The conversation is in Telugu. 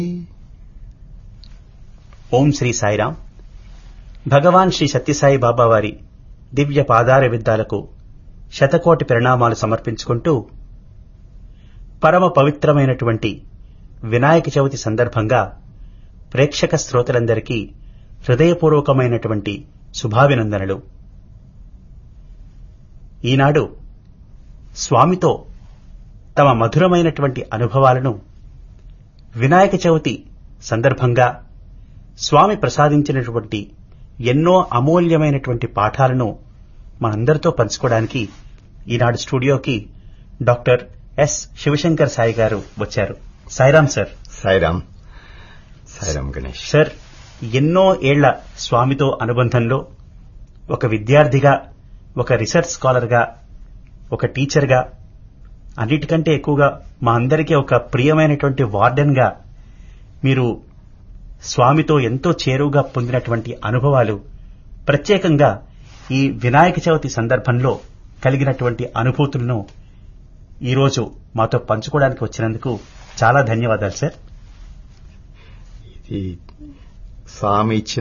ఓం శ్రీ సాయిరాం భగవాన్ శ్రీ సత్యసాయి బాబా వారి దివ్య పాదార విద్దాలకు శతకోటి ప్రణామాలు సమర్పించుకుంటూ పరమ పవిత్రమైనటువంటి వినాయక చవితి సందర్భంగా ప్రేక్షక శ్రోతలందరికీ హృదయపూర్వకమైనటువంటి శుభాభినందనలు ఈనాడు స్వామితో తమ మధురమైనటువంటి అనుభవాలను వినాయక చవితి సందర్భంగా స్వామి ప్రసాదించినటువంటి ఎన్నో అమూల్యమైనటువంటి పాఠాలను మనందరితో పంచుకోవడానికి ఈనాడు స్టూడియోకి డాక్టర్ ఎస్ శివశంకర్ సాయి గారు వచ్చారు సాయిరాం సార్ సాయిరామ్ సాయిరామ్ గణేష్ సార్ ఎన్నో ఏళ్ల స్వామితో అనుబంధంలో ఒక విద్యార్థిగా ఒక రీసెర్చ్ స్కాలర్గా ఒక టీచర్గా అన్నిటికంటే ఎక్కువగా మా అందరికీ ఒక ప్రియమైనటువంటి వార్డెన్గా మీరు స్వామితో ఎంతో చేరువుగా పొందినటువంటి అనుభవాలు ప్రత్యేకంగా ఈ వినాయక చవితి సందర్భంలో కలిగినటువంటి అనుభూతులను ఈరోజు మాతో పంచుకోవడానికి వచ్చినందుకు చాలా ధన్యవాదాలు సార్ ఇది స్వామి ఇచ్చిన